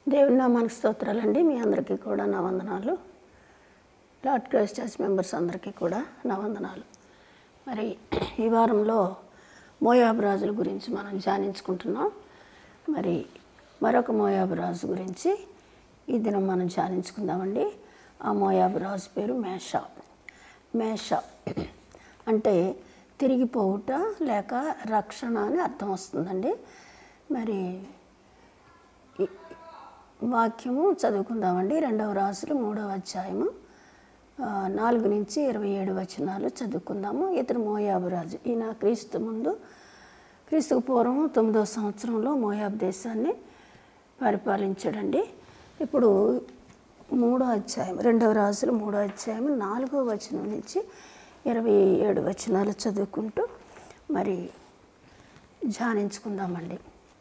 దేవుని నామానికి స్తోత్రాలండి మీ అందరికీ కూడా నా వందనాలు లార్డ్ క్రైస్ట్ చర్చ్ మెంబర్స్ అందరికీ కూడా నా వందనాలు మరి ఈ వారంలో మోయాబు రాజుల గురించి మనం ధ్యానించుకుంటున్నాం మరి మరొక మోయాబు రాజు గురించి ఈ దినం మనం ధ్యానించుకుందామండి ఆ మోయాబు రాజు పేరు మేషా మేష అంటే తిరిగిపోవుట లేక రక్షణ అని అర్థం వస్తుందండి మరి ఈ- వాక్యము చదువుకుందామండి రెండవ రాసులు మూడవ అధ్యాయము ఆ, నాలుగు నుంచి ఇరవై ఏడు వచనాలు చదువుకుందాము ఇతను మోయాబు రాజు ఈయన క్రీస్తు ముందు క్రీస్తుకు పూర్వం తొమ్మిదవ సంవత్సరంలో మోయాబు దేశాన్ని పరిపాలించాడండి ఇప్పుడు మూడో అధ్యాయం రెండవ రాజులు మూడో అధ్యాయం నాలుగో వచనం నుంచి ఇరవై ఏడు వచనాలు చదువుకుంటూ మరి ధ్యానించుకుందామండి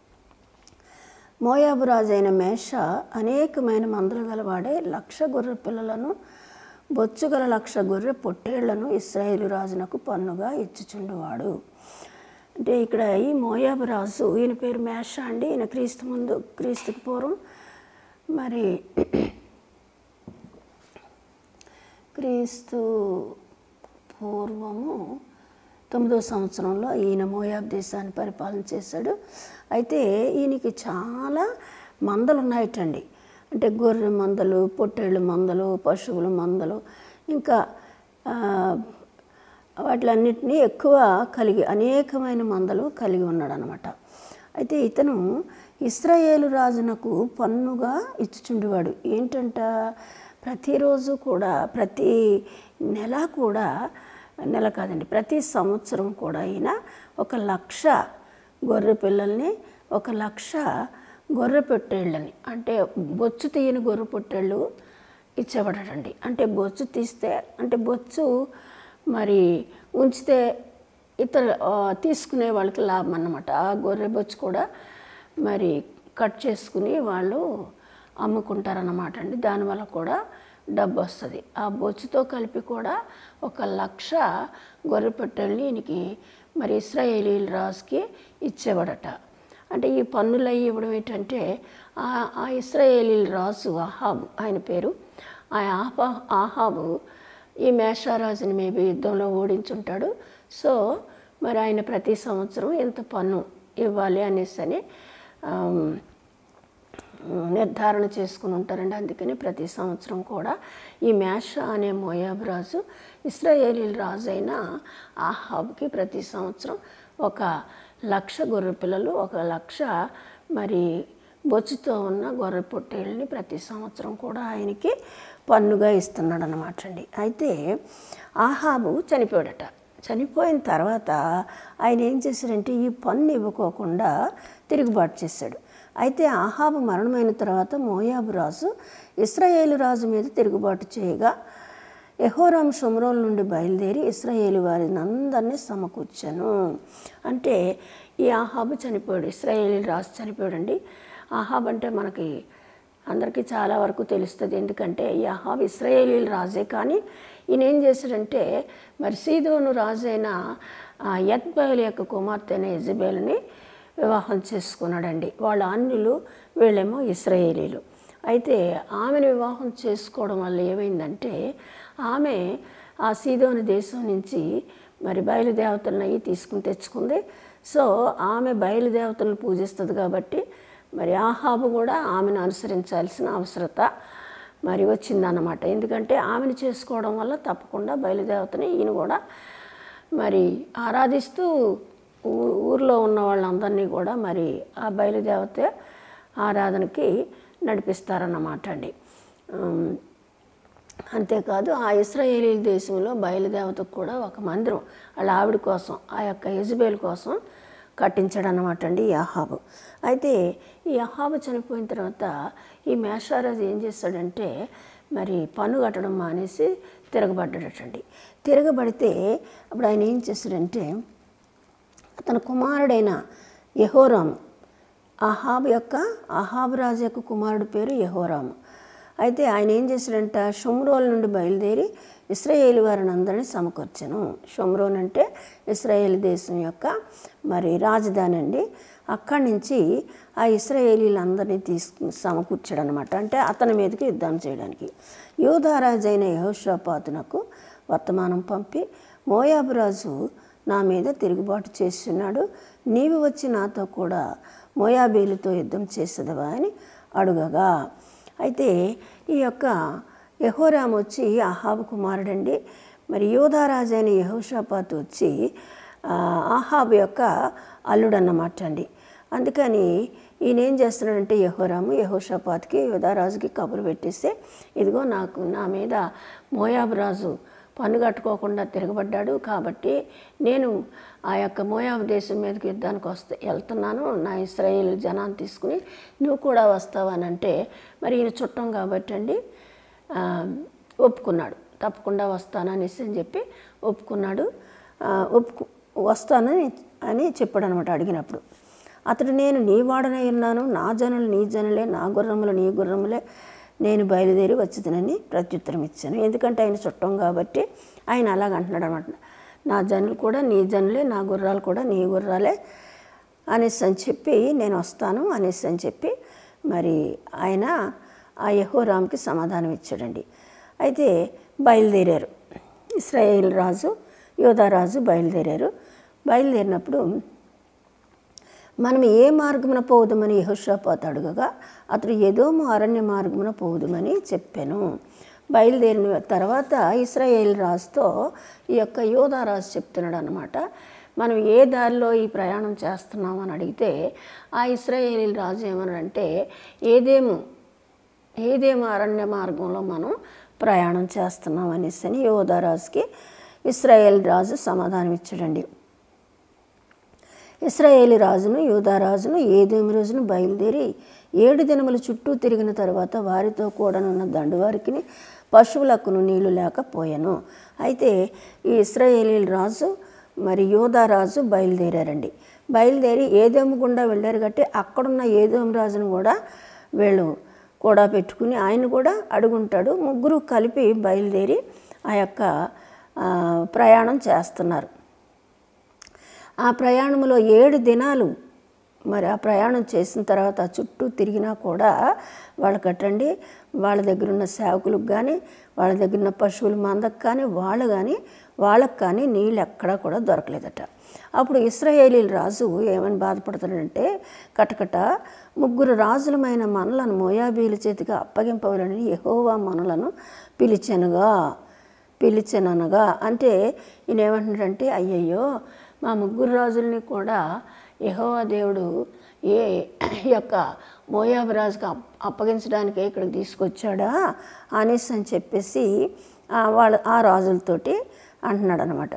మోయాబు రాజు అయిన మేష అనేకమైన మందులు గలవాడే లక్ష గొర్రె పిల్లలను బొచ్చుగల లక్ష గొర్రె పొట్టేళ్లను ఇస్రాయేలు రాజునకు పన్నుగా ఇచ్చుచుండువాడు అంటే ఇక్కడ ఈ మోయాబు రాజు ఈయన పేరు మేష అండి ఈయన క్రీస్తు ముందు క్రీస్తుకు పూర్వం మరి క్రీస్తు పూర్వము తొమ్మిదో సంవత్సరంలో ఈయన మోయాబ్ దేశాన్ని పరిపాలన చేశాడు అయితే ఈయనకి చాలా మందలు ఉన్నాయటండి అంటే గొర్రె మందలు పొట్టేళ్ళ మందలు పశువుల మందలు ఇంకా ఆ, వాటిలన్నిటినీ ఎక్కువ కలిగి అనేకమైన మందలు కలిగి ఉన్నాడు అనమాట అయితే ఇతను ఇస్రాయేలు రాజునకు పన్నుగా ఇచ్చుచుండేవాడు ఏంటంట ప్రతిరోజు కూడా ప్రతి నెల కూడా నెల కాదండి ప్రతి సంవత్సరం కూడా ఈయన ఒక లక్ష గొర్రె పిల్లల్ని ఒక లక్ష గొర్రె పొట్టేళ్ళని అంటే బొచ్చు తీయని గొర్రె పొట్టేళ్ళు ఇచ్చేవాడటండి అంటే బొచ్చు తీస్తే అంటే బొచ్చు మరి ఉంచితే ఇతర ఆ, తీసుకునే వాళ్ళకి లాభం అన్నమాట ఆ గొర్రె బొచ్చు కూడా మరి కట్ చేసుకుని వాళ్ళు అమ్ముకుంటారన్నమాట అండి దానివల్ల కూడా డబ్బు వస్తుంది ఆ బొచ్చుతో కలిపి కూడా ఒక లక్ష గొర్రె పొట్టేళ్ళని ఈయనకి మరి ఇస్రాయేలీల రాజుకి ఇచ్చేవాడట అంటే ఈ పన్నులు అవి ఇవ్వడం ఏంటంటే ఆ ఆ ఇస్రాయేలీల రాజు ఆహాబు ఆయన పేరు ఆ ఆహా ఆహాబు ఈ మేషారాజుని మేబీ యుద్ధంలో ఓడించుంటాడు సో మరి ఆయన ప్రతి సంవత్సరం ఇంత పన్ను ఇవ్వాలి అనేసి అని ఆమ్, నిర్ధారణ చేసుకుని ఉంటారండి అందుకని ప్రతి సంవత్సరం కూడా ఈ మేష అనే మోయాబు రాజు ఇస్రాయేలీల రాజు అయిన ఆహాబ్కి ప్రతి సంవత్సరం ఒక లక్ష గొర్రె పిల్లలు ఒక లక్ష మరి బొచ్చుతో ఉన్న గొర్రె పొట్టేళ్ళని ప్రతి సంవత్సరం కూడా ఆయనకి పన్నుగా ఇస్తున్నాడు అనమాట అండి అయితే ఆహాబు చనిపోయాడట చనిపోయిన తర్వాత ఆయన ఏం చేశాడంటే ఈ పన్ను ఇవ్వకోకుండా తిరుగుబాటు చేశాడు అయితే ఆహాబు మరణమైన తర్వాత మోయాబు రాజు ఇస్రాయేలు రాజు మీద తిరుగుబాటు చేయగా యహోరాం షుమ్రోల్ నుండి బయలుదేరి ఇస్రాయేలు వారిని అందరినీ సమకూర్చాను అంటే ఈ ఆహాబు చనిపోయాడు ఇస్రాయేలీ రాజు చనిపోయాడండి ఆహాబ్ అంటే మనకి అందరికీ చాలా వరకు తెలుస్తుంది ఎందుకంటే ఈ అహాబ్ ఇస్రాయేలీల రాజే కానీ ఈయన ఏం చేశాడంటే మరి సీదోను రాజు అయిన యత్బయల్ యొక్క కుమార్తె అయిన యజబేల్ని వివాహం చేసుకున్నాడండి వాళ్ళ అన్యులు వీళ్ళేమో ఇస్రాయేలీలు అయితే ఆమెను వివాహం చేసుకోవడం వల్ల ఏమైందంటే ఆమె ఆ సీదోని దేశం నుంచి మరి బయలుదేవతలను అవి తీసుకుని తెచ్చుకుంది సో ఆమె బయలుదేవతలను పూజిస్తుంది కాబట్టి మరి ఆహాబు కూడా ఆమెను అనుసరించాల్సిన అవసరత మరి వచ్చిందన్నమాట ఎందుకంటే ఆమెను చేసుకోవడం వల్ల తప్పకుండా బయలుదేవతని ఈయన కూడా మరి ఆరాధిస్తూ ఊ- ఊర్లో ఉన్న వాళ్ళందరినీ కూడా మరి ఆ బయలుదేవత ఆరాధనకి నడిపిస్తారన్నమాట అండి ఉమ్, అంతేకాదు ఆ ఇస్రాయేలీ దేశంలో బయలుదేవతకు కూడా ఒక మందిరం వాళ్ళ ఆవిడ కోసం ఆ యొక్క యజబేల్ కోసం కట్టించాడు అనమాట అండి ఈ అహాబు అయితే ఈ అహాబు చనిపోయిన తర్వాత ఈ మేషారాజు ఏం చేశాడంటే మరి పన్ను కట్టడం మానేసి తిరగబడ్డాడటండి తిరగబడితే అప్పుడు ఆయన ఏం చేశాడంటే తన కుమారుడైన యహోరాము అహాబు యొక్క అహాబు రాజు యొక్క కుమారుడు పేరు యహోరాము అయితే ఆయన ఏం చేశాడంట షుమ్రోల్ నుండి బయలుదేరి ఇస్రాయేల్ వారిని అందరినీ సమకూర్చను షుమ్రోన్ అంటే ఇస్రాయేల్ దేశం యొక్క మరి రాజధాని అండి అక్కడి నుంచి ఆ ఇస్రాయేలీలందరినీ తీసుకు సమకూర్చాడు అనమాట అంటే అతని మీదకి యుద్ధం చేయడానికి యూధారాజు అయిన యహోషాపాతునకు వర్తమానం పంపి మోయాబు రాజు నా మీద తిరుగుబాటు చేస్తున్నాడు నీవు వచ్చి నాతో కూడా మోయాబీలతో యుద్ధం చేసేదవా అని అడుగగా అయితే ఈ యొక్క యహోరాం వచ్చి అహాబు కుమారుడండి మరి యోధారాజు అయిన యహోషాపాత్ వచ్చి ఆ, ఆహాబు యొక్క అల్లుడు అన్నమాట అండి అందుకని ఈయన ఏం చేస్తున్నాడంటే యహోరాము యహోషాపాత్కి యోధారాజుకి కబురు పెట్టేస్తే ఇదిగో నాకు నా మీద మోయాబు రాజు పన్ను కట్టుకోకుండా తిరగబడ్డాడు కాబట్టి నేను ఆ యొక్క మోయాబు దేశం మీదకి యుద్ధానికి వస్తే వెళ్తున్నాను నా ఇస్రాయేల్ జనాన్ని తీసుకుని నువ్వు కూడా వస్తావని అంటే మరి ఈయన చుట్టం కాబట్టి అండి ఆ, ఒప్పుకున్నాడు తప్పకుండా వస్తాననేసి అని చెప్పి ఒప్పుకున్నాడు ఆ, ఒప్పుకు వస్తానని అని చెప్పాడు అనమాట అడిగినప్పుడు అతడు నేను నీ వాడనై ఉన్నాను నా జనులు నీ జనులే నా గుర్రములు నీ గుర్రములే నేను బయలుదేరి వచ్చిందని ప్రత్యుత్తరం ఇచ్చాను ఎందుకంటే ఆయన చుట్టం కాబట్టి ఆయన అలాగ అంటున్నాడు అనమాట నా జనులు కూడా నీ జనులే నా గుర్రాలు కూడా నీ గుర్రాలే అనేసి అని చెప్పి నేను వస్తాను అనేసి అని చెప్పి మరి ఆయన ఆ యహోరామ్కి సమాధానం ఇచ్చాడండి అయితే బయలుదేరారు ఇస్రాయేల్ రాజు యోధారాజు బయలుదేరారు బయలుదేరినప్పుడు మనం ఏ మార్గమున పోదుమని యహోషాపాత్ అడుగగా అతడు ఏదోమో అరణ్య మార్గమున పోదుమని చెప్పాను బయలుదేరిన తర్వాత ఇస్రాయేల్ రాజుతో ఈ యొక్క యోధారాజు చెప్తున్నాడు అనమాట మనం ఏ దారిలో ఈ ప్రయాణం చేస్తున్నాం అని అడిగితే ఆ ఇస్రాయేల్ రాజు ఏమన్నాడంటే ఏదేమో ఏదేమో అరణ్య మార్గంలో మనం ప్రయాణం చేస్తున్నాం అనేసి అని యోధారాజుకి ఇస్రాయేల్ రాజు సమాధానం ఇచ్చాడండి ఇస్రాయేలీ రాజును యూదారాజును ఏదేమి రోజును బయలుదేరి ఏడు దినముల చుట్టూ తిరిగిన తర్వాత వారితో కూడానున్న దండువారికి పశువులకును నీళ్లు లేకపోయాను అయితే ఈ ఇస్రాయేలీ రాజు మరి యోధారాజు బయలుదేరారండి బయలుదేరి ఏదేము గుండా వెళ్ళారు కాబట్టి అక్కడున్న ఏదేం రాజును కూడా వీళ్ళు కూడా పెట్టుకుని ఆయన కూడా అడుగుంటాడు ముగ్గురు కలిపి బయలుదేరి ఆ యొక్క ఆ, ప్రయాణం చేస్తున్నారు ఆ ప్రయాణంలో ఏడు దినాలు మరి ఆ ప్రయాణం చేసిన తర్వాత ఆ చుట్టూ తిరిగినా కూడా వాళ్ళకటండి వాళ్ళ దగ్గర ఉన్న సేవకులకు కానీ వాళ్ళ దగ్గర ఉన్న పశువుల మందకు కానీ వాళ్ళు కానీ వాళ్ళకి కానీ నీళ్ళు ఎక్కడా కూడా దొరకలేదట అప్పుడు ఇస్రాయేలీల రాజు ఏమని బాధపడుతున్నాడంటే కటకట ముగ్గురు రాజులమైన మనలను మోయాబీల చేతికి అప్పగింపవాలని యెహోవా మనలను పిలిచెనుగా పిలిచెననగా అంటే ఈయన ఏమంటున్నాడంటే అయ్యయ్యో మా ముగ్గురు రాజుల్ని కూడా యెహోవా దేవుడు ఏ యొక్క మోయాబు రాజుకి అప్ అప్పగించడానికి ఇక్కడికి తీసుకొచ్చాడా అనేసి అని చెప్పేసి ఆ వాళ్ళ ఆ రాజులతోటి అంటున్నాడు అనమాట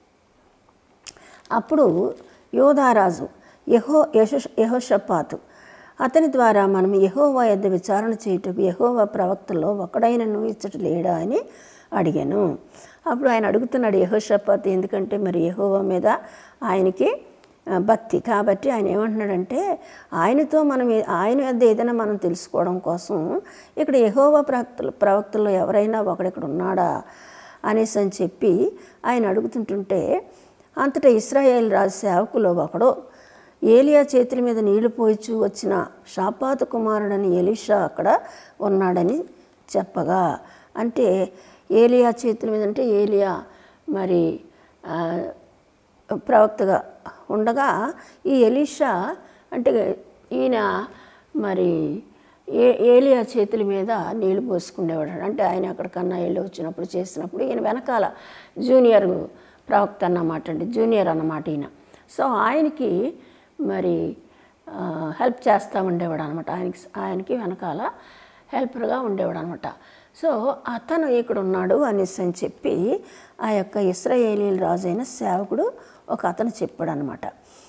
అప్పుడు యోధారాజు యహో యశ యహోషపాతు అతని ద్వారా మనం యహోవా యొద్ద విచారణ చేయుటకు యహోవా ప్రవక్తలో ఒకడైన నువ్వు ఇచ్చట లేడా అని అడిగాను అప్పుడు ఆయన అడుగుతున్నాడు యహోషపాత్ ఎందుకంటే మరి యహోవా మీద ఆయనకి ఆ, భక్తి కాబట్టి ఆయన ఏమంటున్నాడంటే ఆయనతో మనం ఏ- ఆయన వద్ద ఏదైనా మనం తెలుసుకోవడం కోసం ఇక్కడ యహోవా ప్రవక్తలు ప్రవక్తల్లో ఎవరైనా ఒకడు ఉన్నాడా అనేసి అని చెప్పి ఆయన అడుగుతుంటుంటే అంతటా ఇస్రాయేల్ రాజు సేవకులో ఒకడు ఏలియా చేతుల మీద నీళ్లు పోయిచు వచ్చిన షాపాతు కుమారుడని ఎలీషా అక్కడ ఉన్నాడని చెప్పగా అంటే ఏలియా చేతుల మీద అంటే ఏలియా మరి ఆ, ప్రవక్తగా ఉండగా ఈ ఎలీషా అంటే ఈయన మరి ఏ ఏలియా చేతుల మీద నీళ్లు పోసుకునేవాడు అంటే ఆయన ఎక్కడికన్నా వెళ్ళి వచ్చినప్పుడు చేసినప్పుడు ఈయన వెనకాల జూనియర్ ప్రవక్త అన్నమాట అండి జూనియర్ అన్నమాట ఈయన సో ఆయనకి మరి ఆ, హెల్ప్ చేస్తూ ఉండేవాడు అనమాట ఆయనకి ఆయనకి వెనకాల హెల్పర్గా ఉండేవాడు అనమాట సో అతను ఇక్కడ ఉన్నాడు అనేసి అని చెప్పి ఆ యొక్క ఇస్రాయేలీల రాజు అయిన సేవకుడు ఒక అతను చెప్పాడు అనమాట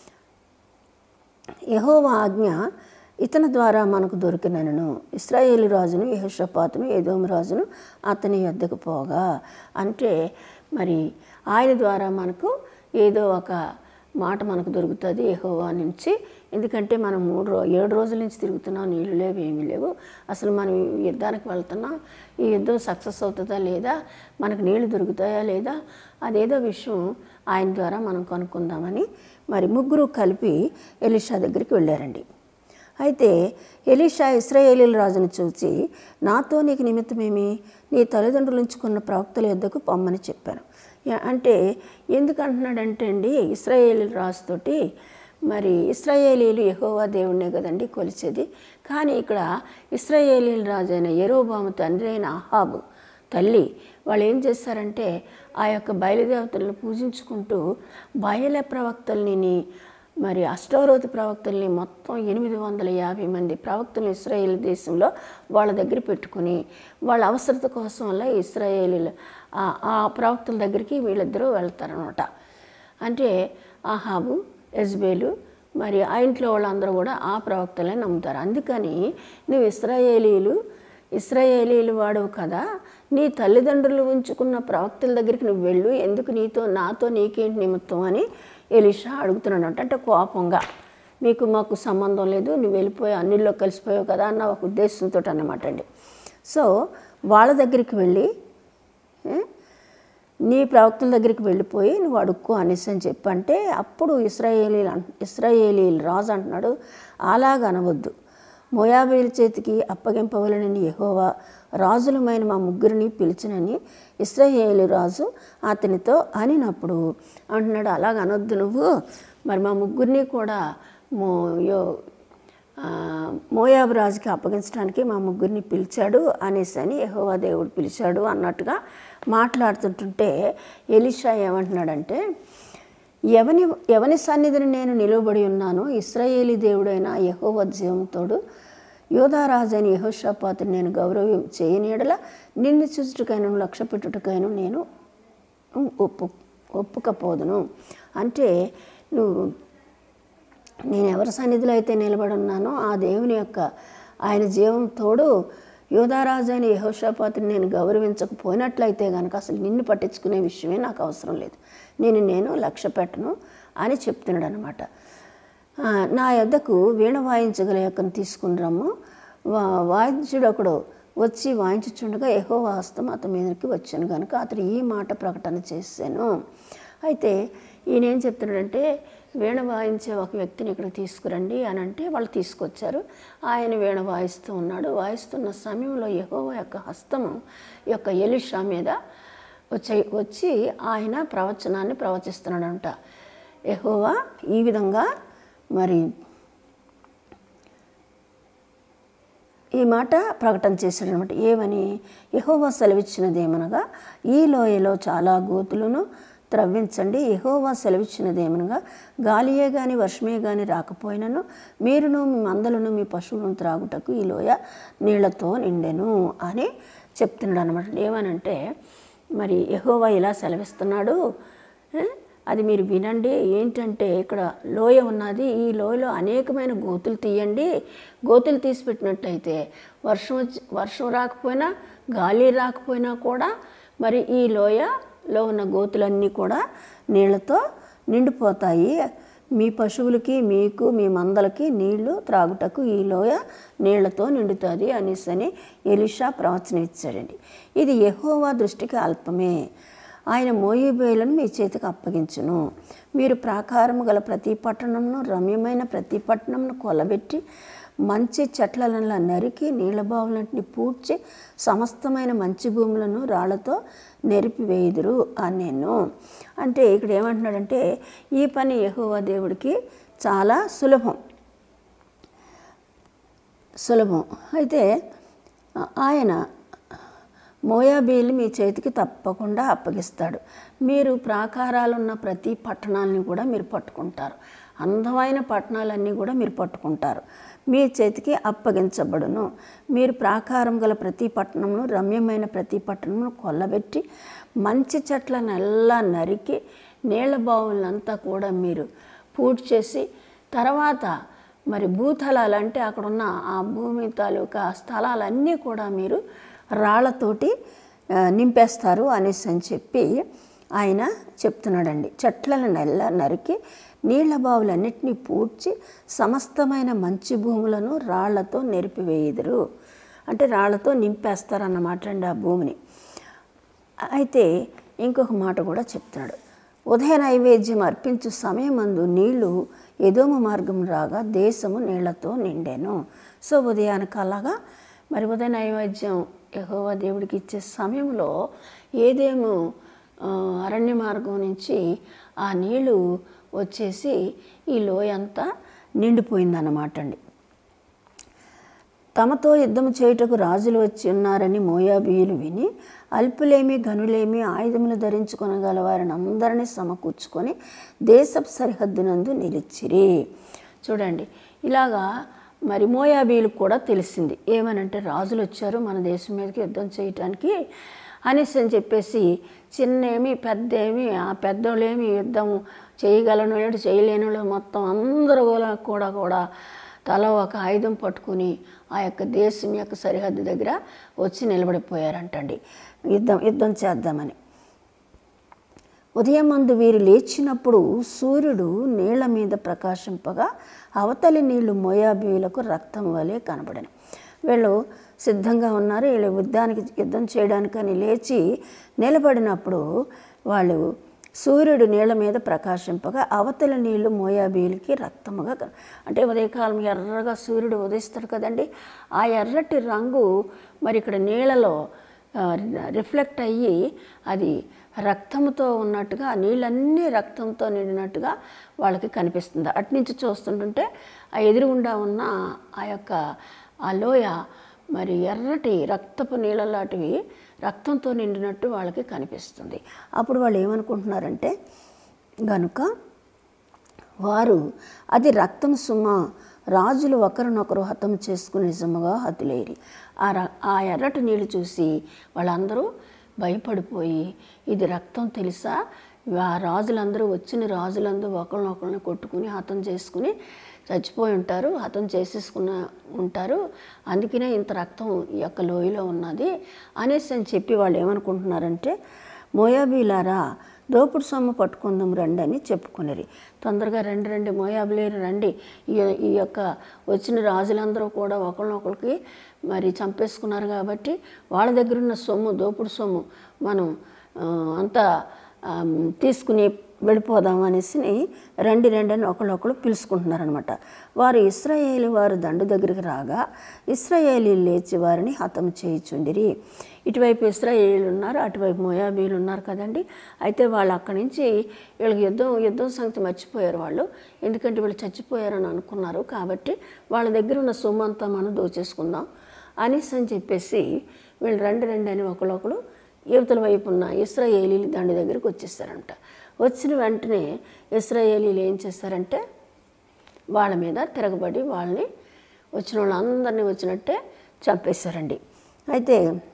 యహోవా ఆజ్ఞ ఇతని ద్వారా మనకు దొరికినను ఇస్రాయేలు రాజును యహోషపాతును ఏదోము రాజును అతని యొద్దకు పోగా అంటే మరి ఆయన ద్వారా మనకు ఏదో ఒక మాట మనకు దొరుకుతుంది యెహోవా నుంచి ఎందుకంటే మనం మూడు రో ఏడు రోజుల నుంచి తిరుగుతున్నాం నీళ్ళు లేవు ఏమీ లేవు అసలు మనం ఈ యుద్ధానికి వెళ్తున్నాం ఈ యుద్ధం సక్సెస్ అవుతుందా లేదా మనకు నీళ్లు దొరుకుతాయా లేదా అదేదో విషయం ఆయన ద్వారా మనం కనుక్కుందామని మరి ముగ్గురు కలిపి ఎలిషా దగ్గరికి వెళ్ళారండి అయితే ఎలీషా ఇస్రాయేలీల రాజును చూచి నాతో నీకు నిమిత్తమేమి నీ తల్లిదండ్రులు ఉంచుకున్న ప్రవక్తల యొద్దకు పొమ్మని చెప్పాను యా- అంటే ఎందుకు అంటున్నాడంటే అండి ఇస్రాయేలీల రాజుతోటి మరి ఇస్రాయేలీలు యెహోవా దేవుడినే కదండి కొలిచేది కానీ ఇక్కడ ఇస్రాయేలీల రాజు అయిన ఎరోబాము తండ్రి అయిన అహాబు తల్లి వాళ్ళు ఏం చేస్తారంటే ఆ యొక్క బయలుదేవతలను పూజించుకుంటూ బయల ప్రవక్తల్ని మరి అష్టోరోతి ప్రవక్తల్ని మొత్తం ఎనిమిది వందల యాభై మంది ప్రవక్తలు ఇస్రాయేల్ దేశంలో వాళ్ళ దగ్గర పెట్టుకుని వాళ్ళ అవసరత కోసం వల్ల ఇస్రాయేలీలు ఆ- ఆ ప్రవక్తల దగ్గరికి వీళ్ళిద్దరూ వెళ్తారనమాట అంటే ఆహాబు ఎజ్బేలు మరి ఆ ఇంట్లో వాళ్ళందరూ కూడా ఆ ప్రవక్తలే నమ్ముతారు అందుకని నువ్వు ఇస్రాయేలీలు ఇస్రాయేలీలు వాడవు కదా నీ తల్లిదండ్రులు ఉంచుకున్న ప్రవక్తల దగ్గరికి నువ్వు వెళ్ళు ఎందుకు నీతో నాతో నీకేంటి నిమిత్తం అని ఎలీషా అడుగుతున్నాడు అంటే కోపంగా మీకు మాకు సంబంధం లేదు నువ్వు వెళ్ళిపోయి అన్నిల్లో కలిసిపోయావు కదా అన్న ఒక ఉద్దేశంతో అన్నమాట అండి సో వాళ్ళ దగ్గరికి వెళ్ళి ఏ, నీ ప్రవక్తల దగ్గరికి వెళ్ళిపోయి నువ్వు అడుక్కో అనేసి అని చెప్పంటే అప్పుడు ఇస్రాయేలీ ఇస్రాయేలీ రాజు అంటున్నాడు అలాగ అనవద్దు మోయాబీల చేతికి అప్పగింపవలనని యెహోవా రాజులమైన మా ముగ్గురిని పిలిచినని ఇస్రాయేలు రాజు అతనితో అనినప్పుడు అంటున్నాడు అలాగ అనొద్దు నువ్వు మరి మా ముగ్గురిని కూడా మో యో ఆ, మోయాబు రాజుకి అప్పగించడానికి మా ముగ్గురిని పిలిచాడు అనేసి అని యెహోవా దేవుడు పిలిచాడు అన్నట్టుగా మాట్లాడుతుంటుంటే ఎలిషా ఏమంటున్నాడంటే ఎవని ఎవని సన్నిధిని నేను నిలవబడి ఉన్నానో ఇస్రాయేలీ దేవుడైన యెహోవా జీవంతోడు యోధారాజు అయిన యహోషాపాతుని నేను గౌరవం చేయనీడల నిన్ను చూచుటకైనా లక్ష్య పెట్టుటకైనా నేను ఒప్పు ఒప్పుకపోదును అంటే నువ్వు నేను ఎవరి సన్నిధిలో అయితే నిలబడి ఉన్నానో ఆ దేవుని యొక్క ఆయన జీవం తోడు యోధారాజు అయిన యహోషాపాతిని నేను గౌరవించకపోయినట్లయితే కనుక అసలు నిన్ను పట్టించుకునే విషయమే నాకు అవసరం లేదు నేను నేను లక్ష్య పెట్టను అని చెప్తున్నాడు అనమాట నా యొద్దకు వీణ వాయించగల యొక్కను తీసుకుని రమ్ము వా వాయిద్యుడు ఒకడు వచ్చి వాయించుచుండగా ఎహో హస్తం అతని మీదకి వచ్చాను కనుక అతడు ఈ మాట ప్రకటన చేశాను అయితే ఈయన ఏం చెప్తున్నాడంటే వీణ వాయించే ఒక వ్యక్తిని ఇక్కడ తీసుకురండి అని అంటే వాళ్ళు తీసుకొచ్చారు ఆయన వీణ వాయిస్తూ ఉన్నాడు వాయిస్తున్న సమయంలో యెహోవా యొక్క హస్తము ఈ యొక్క ఎలిషా మీద వచ్చి వచ్చి ఆయన ప్రవచనాన్ని ప్రవచిస్తున్నాడంట యెహోవా ఈ విధంగా మరి ఈ మాట ప్రకటన చేశాడు అనమాట ఏమని యహోవా సెలవిచ్చినదేమనగా ఈ లోయలో చాలా గోతులను త్రవ్వించండి యహోవా సెలవిచ్చినదేమనగా గాలియే గాని వర్షమే గాని రాకపోయినను మీరును మీ మందలను మీ పశువులను త్రాగుటకు ఈ లోయ నీళ్లతో నిండెను అని చెప్తున్నాడు అనమాట ఏమనంటే మరి యహోవా ఇలా సెలవిస్తున్నాడు ఏ? అది మీరు వినండి ఏంటంటే ఇక్కడ లోయ ఉన్నది ఈ లోయలో అనేకమైన గోతులు తీయండి గోతులు తీసి పెట్టినట్టయితే వర్షం వచ్చి వర్షం రాకపోయినా గాలి రాకపోయినా కూడా మరి ఈ లోయలో ఉన్న గోతులన్నీ కూడా నీళ్లతో నిండిపోతాయి మీ పశువులకి మీకు మీ మందలకి నీళ్లు త్రాగుటకు ఈ లోయ నీళ్లతో నిండుతుంది అనేసి అని ఎలిషా ప్రవచనం ఇచ్చాడండి ఇది యెహోవా దృష్టికి అల్పమే ఆయన మోయిబేలను మీ చేతికి అప్పగించును మీరు ప్రాకారము గల ప్రతి పట్టణంను రమ్యమైన ప్రతి పట్టణంను కొలబెట్టి మంచి చెట్లలను నరికి నీళ్ళ బావులన్నింటినీ పూడ్చి సమస్తమైన మంచి భూములను రాళ్లతో నెరిపివేయుదురు అని నేను అంటే ఇక్కడ ఏమంటున్నాడంటే ఈ పని యెహోవా దేవుడికి చాలా సులభం సులభం అయితే ఆ- ఆయన మోయాబీలు మీ చేతికి తప్పకుండా అప్పగిస్తాడు మీరు ప్రాకారాలున్న ప్రతి పట్టణాలని కూడా మీరు పట్టుకుంటారు అందమైన పట్టణాలన్నీ కూడా మీరు పట్టుకుంటారు మీ చేతికి అప్పగించబడును మీరు ప్రాకారం గల ప్రతి పట్టణమును రమ్యమైన ప్రతి పట్టణమును కొల్లబెట్టి మంచి చెట్లను ఎల్లా నరికి నీళ్ళ బావులంతా కూడా మీరు పూడ్చి చేసి తర్వాత మరి భూతలాలు అంటే అక్కడున్న ఆ భూమి తాలూకా స్థలాలన్నీ కూడా మీరు రాళ్లతోటి ఆ, నింపేస్తారు అనేసి అని చెప్పి ఆయన చెప్తున్నాడండి చెట్లను నెల్ల నరికి నీళ్ల బావులన్నిటినీ పూడ్చి సమస్తమైన మంచి భూములను రాళ్లతో నెరిపివేయుదురు అంటే రాళ్లతో నింపేస్తారన్నమాట అండి ఆ భూమిని అయితే ఇంకొక మాట కూడా చెప్తున్నాడు ఉదయ నైవేద్యం అర్పించు సమయమందు నీళ్లు ఎదోమ మార్గం రాగా దేశము నీళ్లతో నిండాను సో ఉదయానికి అలాగా మరి ఉదయ నైవేద్యం యెహోవా దేవుడికి ఇచ్చే సమయంలో ఏదేమో ఆ, అరణ్య మార్గం నుంచి ఆ నీళ్లు వచ్చేసి ఈ లోయ అంతా నిండిపోయిందన్నమాట అండి తమతో యుద్ధం చేయుటకు రాజులు వచ్చి ఉన్నారని మోయాబీయులు విని అల్పులేమి గనులేమి ఆయుధములు ధరించుకొనగల వారిని అందరినీ సమకూర్చుకొని దేశపు సరిహద్దునందు నిలిచిరి చూడండి ఇలాగా మరి మోయాబీలకు కూడా తెలిసింది ఏమనంటే రాజులు వచ్చారు మన దేశం మీదకి యుద్ధం చేయటానికి అనేసి అని చెప్పేసి చిన్నేమి పెద్దేమి ఆ పెద్దోళ్ళేమి యుద్ధం చేయగలను లేడు చేయలేని వాళ్ళు మొత్తం అందరూ కూడా కూడా కూడా తల ఒక ఆయుధం పట్టుకుని ఆ యొక్క దేశం యొక్క సరిహద్దు దగ్గర వచ్చి నిలబడిపోయారంటండి యుద్ధం యుద్ధం చేద్దామని ఉదయం మందు వీరు లేచినప్పుడు సూర్యుడు నీళ్ల మీద ప్రకాశింపగా అవతలి నీళ్లు మోయాబీయులకు రక్తం వలె కనబడను వీళ్ళు సిద్ధంగా ఉన్నారు వీళ్ళు యుద్ధానికి యుద్ధం చేయడానికని లేచి నిలబడినప్పుడు వాళ్ళు సూర్యుడు నీళ్ల మీద ప్రకాశింపగా అవతల నీళ్లు మోయాబీలకి రక్తముగా కన- అంటే ఉదయకాలం ఎర్రగా సూర్యుడు ఉదయిస్తాడు కదండి ఆ ఎర్రటి రంగు మరి ఇక్కడ నీళ్ళలో ఆ, రిఫ్లెక్ట్ అయ్యి అది రక్తంతో ఉన్నట్టుగా ఆ నీళ్ళన్నీ రక్తంతో నిండినట్టుగా వాళ్ళకి కనిపిస్తుంది అటు నుంచి చూస్తుంటుంటే ఆ ఎదురుగుండా ఉన్న ఆ యొక్క ఆ లోయ మరి ఎర్రటి రక్తపు నీళ్ళ లాంటివి రక్తంతో నిండినట్టు వాళ్ళకి కనిపిస్తుంది అప్పుడు వాళ్ళు ఏమనుకుంటున్నారంటే గనుక వారు అది రక్తం సుమ రాజులు ఒకరినొకరు హతం చేసుకుని నిజముగా హతులేరి ఆ ర- ఆ ఎర్రటి నీళ్ళు చూసి వాళ్ళందరూ భయపడిపోయి ఇది రక్తం తెలుసా ఆ రాజులందరూ వచ్చిన రాజులందరూ ఒకరినొకరిని కొట్టుకుని హతం చేసుకుని చచ్చిపోయి ఉంటారు హతం చేసేసుకున్న ఉంటారు అందుకనే ఇంత రక్తం ఈ యొక్క లోయలో ఉన్నది అనేసి అని చెప్పి వాళ్ళు ఏమనుకుంటున్నారంటే మోయాబీలారా దోపుడు సొమ్ము పట్టుకుందాం రండి అని చెప్పుకునేది తొందరగా రండి రండి మోయాబులేరు రండి ఈ ఈ యొక్క వచ్చిన రాజులందరూ కూడా ఒకరినొకరికి మరి చంపేసుకున్నారు కాబట్టి వాళ్ళ దగ్గర ఉన్న సొమ్ము దోపుడు సొమ్ము మనం ఆ, అంతా ఆ, తీసుకుని వెళ్ళిపోదాం అనేసి రండి రండి అని ఒకళ్ళొకళ్ళు పిలుచుకుంటున్నారనమాట వారు ఇస్రాయేలి వారు దండు దగ్గరికి రాగా ఇస్రాయేలీ లేచి వారిని హతం చేయిచుండిరి ఇటువైపు ఇస్రాయేలీలు ఉన్నారు అటువైపు మోయాబీలు ఉన్నారు కదండి అయితే వాళ్ళు అక్కడి నుంచి వీళ్ళకి యుద్ధం యుద్ధం సంగతి మర్చిపోయారు వాళ్ళు ఎందుకంటే వీళ్ళు చచ్చిపోయారని అనుకున్నారు కాబట్టి వాళ్ళ దగ్గర ఉన్న సొమ్ము అంతా మనం దోచేసుకుందాం అనేసి అని చెప్పేసి వీళ్ళు రండి రండి అని ఒకళ్ళొకళ్ళు యువతల వైపు ఉన్న ఇస్రాయేలీలు దండి దగ్గరికి వచ్చేసారంట వచ్చిన వెంటనే ఇస్రాయేలీలు ఏం చేస్తారంటే వాళ్ళ మీద తిరగబడి వాళ్ళని వచ్చిన వాళ్ళందరినీ వచ్చినట్టే చంపేశారండి అయితే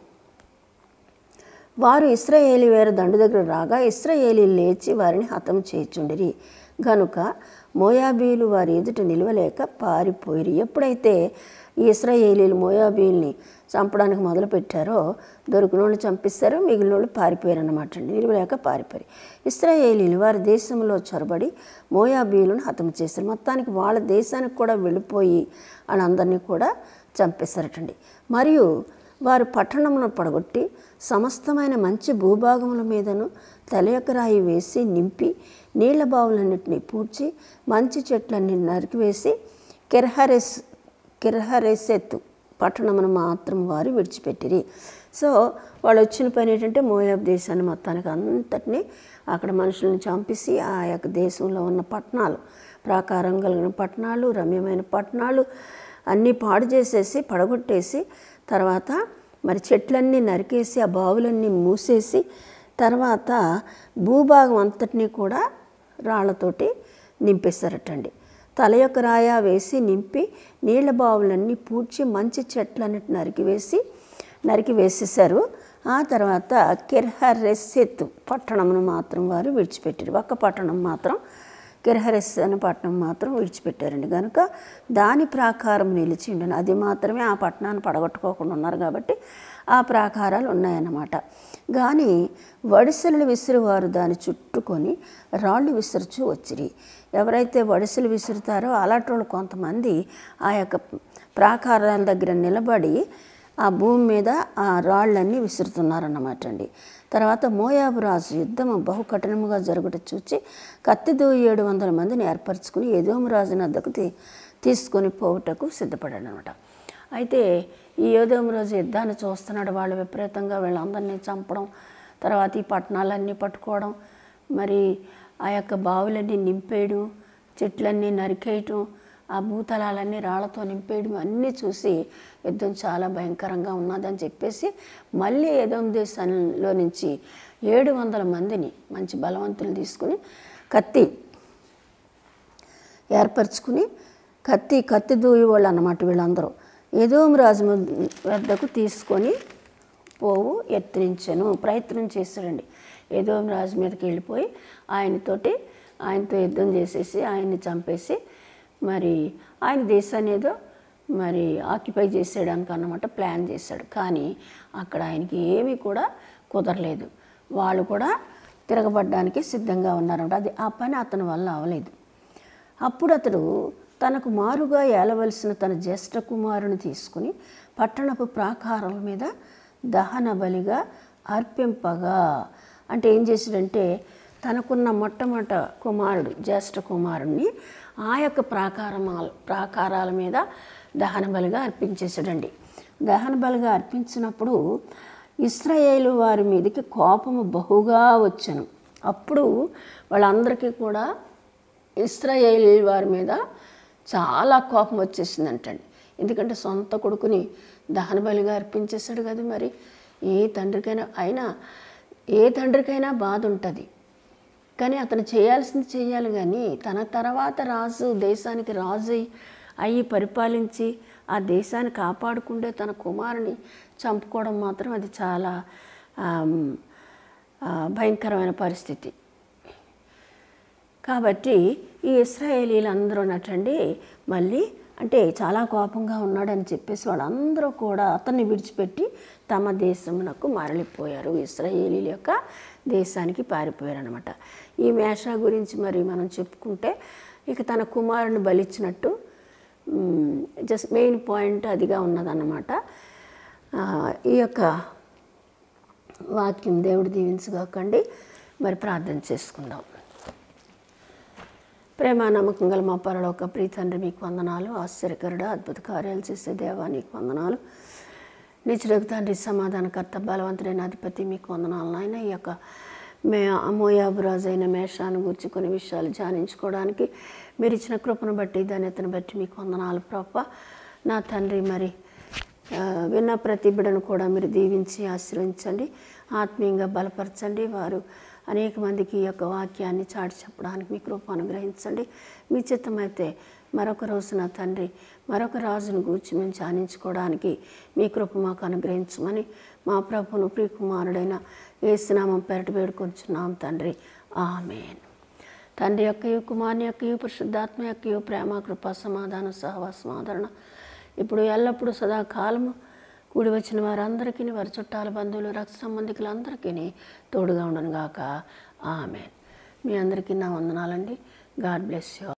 వారు ఇస్రాయేలీ వేరు దండు దగ్గర రాగా ఇస్రాయేలీ లేచి వారిని హతం చేయుచుండిరి గనుక మోయాబీలు వారి ఎదుట నిలవలేక పారిపోయిరి ఎప్పుడైతే ఈ ఇస్రాయేలీలు మోయాబీల్ని చంపడానికి మొదలుపెట్టారో దొరికిన వాళ్ళు చంపిస్తారు మిగిలిన వాళ్ళు పారిపోయారు అన్నమాట అండి నిలవలేక పారిపోయారు ఇస్రాయేలీలు వారి దేశంలో చొరబడి మోయాబీలను హతం చేశారు మొత్తానికి వాళ్ళ దేశానికి కూడా వెళ్ళిపోయి వాళ్ళందరినీ కూడా చంపేశారటండి మరియు వారు పట్టణమును పడగొట్టి సమస్తమైన మంచి భూభాగముల మీదను తలయకరాయి వేసి నింపి నీళ్ల బావులన్నింటినీ పూడ్చి మంచి చెట్లన్నీ నరికివేసి కిర్హరెస్ కిర్హరెసెత్తు పట్టణమును మాత్రం వారు విడిచిపెట్టిరి సో వాళ్ళు వచ్చిన పని ఏంటంటే మోయాబ్ దేశాన్ని మొత్తానికి అంతటినీ అక్కడ మనుషులను చంపేసి ఆ యొక్క దేశంలో ఉన్న పట్టణాలు ప్రాకారం కలిగిన పట్టణాలు రమ్యమైన పట్టణాలు అన్నీ పాడు చేసేసి పడగొట్టేసి తర్వాత మరి చెట్లన్నీ నరికేసి ఆ బావులన్నీ మూసేసి తర్వాత భూభాగం అంతటినీ కూడా రాళ్లతోటి నింపేశారటండి తల యొక్క రాయ వేసి నింపి నీళ్ల బావులన్నీ పూడ్చి మంచి చెట్లన్నిటి నరికివేసి నరికి వేసేసారు ఆ తర్వాత కిర్హరెస్సెత్ పట్టణమును మాత్రం వారు విడిచిపెట్టారు ఒక్క పట్టణం మాత్రం కిరహరెస్ అనే పట్టణం మాత్రం విడిచిపెట్టారండి కనుక దాని ప్రాకారం నిలిచి ఉండను అది మాత్రమే ఆ పట్టణాన్ని పడగొట్టుకోకుండా ఉన్నారు కాబట్టి ఆ ప్రాకారాలు ఉన్నాయన్నమాట కానీ వడిసెలు విసిరివారు దాన్ని చుట్టుకొని రాళ్ళు విసురుచు వచ్చిరి ఎవరైతే వడిసెలు విసురుతారో అలాంటి వాళ్ళు కొంతమంది ఆ యొక్క ప్రాకారాల దగ్గర నిలబడి ఆ భూమి మీద ఆ రాళ్ళన్నీ విసురుతున్నారన్నమాట అండి తర్వాత మోయాబు రాజు యుద్ధం బహు కఠినముగా జరుగుట చూచి కత్తిదో ఏడు వందల మందిని ఏర్పరచుకుని ఎదోము రాజు వద్దకు తీ తీసుకొని పోవుటకు సిద్ధపడాడు అనమాట అయితే ఈ యోధం రోజు యుద్ధాన్ని చూస్తున్నాడు వాళ్ళు విపరీతంగా వీళ్ళందరినీ చంపడం తర్వాత ఈ పట్టణాలన్నీ పట్టుకోవడం మరి ఆ యొక్క బావులన్నీ నింపేయడం చెట్లన్నీ నరికేయటం ఆ భూతలాలన్నీ రాళ్లతో నింపేయడం అన్నీ చూసి యుద్ధం చాలా భయంకరంగా ఉన్నదని చెప్పేసి మళ్ళీ ఏదో దేశంలో నుంచి ఏడు వందల మందిని మంచి బలవంతులు తీసుకుని కత్తి ఏర్పరచుకుని కత్తి కత్తి దూయి వాళ్ళు అన్నమాట వీళ్ళందరూ ఏదోం రాజు వద్దకు తీసుకొని పోవు యత్నించను ప్రయత్నం చేశాడండి ఏదోం రాజు మీదకి వెళ్ళిపోయి ఆయనతోటి ఆయనతో యుద్ధం చేసేసి ఆయన్ని చంపేసి మరి ఆయన దేశాన్ని ఏదో మరి ఆక్యుపై చేసేయడానికి అన్నమాట ప్లాన్ చేశాడు కానీ అక్కడ ఆయనకి ఏమీ కూడా కుదరలేదు వాళ్ళు కూడా తిరగబడ్డానికి సిద్ధంగా ఉన్నారన్నమాట అది ఆ పని అతని వల్ల అవలేదు అప్పుడు అతడు తనకు మారుగా ఏలవలసిన తన జ్యేష్ఠ కుమారుని తీసుకుని పట్టణపు ప్రాకారాల మీద దహన బలిగా అర్పింపగా అంటే ఏం చేశాడంటే తనకున్న మొట్టమొదట కుమారుడు జ్యేష్ఠ కుమారుణ్ణి ఆ యొక్క ప్రాకారమాల ప్రాకారాల మీద దహన బలిగా అర్పించేశాడండి దహన బలిగా అర్పించినప్పుడు ఇస్రాయేలు వారి మీదకి కోపము బహుగా వచ్చాను అప్పుడు వాళ్ళందరికీ కూడా ఇస్రాయేల్ వారి మీద చాలా కోపం వచ్చేసిందంటండి ఎందుకంటే సొంత కొడుకుని దహన బలిగా అర్పించేశాడు కదా మరి ఏ తండ్రికైనా అయినా ఏ తండ్రికైనా బాధ ఉంటుంది కానీ అతను చేయాల్సింది చేయాలి కానీ తన తర్వాత రాజు దేశానికి రాజు అయి- అయ్యి పరిపాలించి ఆ దేశాన్ని కాపాడుకుంటే తన కుమారుని చంపుకోవడం మాత్రం అది చాలా ఆమ్, ఆ, భయంకరమైన పరిస్థితి కాబట్టి ఈ ఇస్రాయేలీలు అందరూ నటండి మళ్ళీ అంటే చాలా కోపంగా ఉన్నాడని చెప్పేసి వాళ్ళందరూ కూడా అతన్ని విడిచిపెట్టి తమ దేశమునకు మరలిపోయారు ఇస్రాయేలీల యొక్క దేశానికి పారిపోయారు అనమాట ఈ మేషా గురించి మరి మనం చెప్పుకుంటే ఇక తన కుమారుని బలిచ్చినట్టు జస్ట్ మెయిన్ పాయింట్ అదిగా ఉన్నదన్నమాట ఆ, ఈ యొక్క వాక్యం దేవుడు దీవించగాకండి మరి ప్రార్థన చేసుకుందాం ప్రేమ నమ్మకం గల మా పరలోక ప్రీతండ్రి మీకు వందనాలు ఆశ్చర్యకరుడ అద్భుత కార్యాలు చేసే దేవా నీకు వందనాలు నిచ్చుడకు తండ్రి సమాధానకర్త బలవంతుడైన అధిపతి మీకు వందనాలు నాయన ఈ యొక్క మే అమోయాబురాజు అయిన మేషాన్ని గురించి కొన్ని విషయాలు ధ్యానించుకోవడానికి మీరు ఇచ్చిన కృపను బట్టి ధన్యతను బట్టి మీకు వందనాలు ప్రభ నా తండ్రి మరి ఆ, విన్న ప్రతి బిడ్డను కూడా మీరు దీవించి ఆశీర్వదించండి ఆత్మీయంగా బలపరచండి వారు అనేక మందికి ఈ యొక్క వాక్యాన్ని చాటి చెప్పడానికి మీ కృప అనుగ్రహించండి మీ చిత్తమైతే మరొక రోజు నా తండ్రి మరొక రాజును గూర్చి మేము ధ్యానించుకోవడానికి మీ కృప మాకు అనుగ్రహించమని మా ప్రభును ప్రియకుమారుడైన ఏసునామం పెరటి వేడుకొంచున్నాం తండ్రి ఆమెన్ తండ్రి యొక్కయు కుమారుని యొక్కయు పరిశుద్ధాత్మ యొక్కయు ప్రేమ కృప సమాధాన సహవాసం ఆదరణ ఇప్పుడు ఎల్లప్పుడూ సదాకాలము కూడి వచ్చిన వారందరికీ వారి చుట్టాల బంధువులు రక్త సంబంధికులందరికీ తోడుగా ఉండను గాక ఆమెన్ మీ అందరికీ నా వందనాలండి గాడ్ బ్లెస్ యూ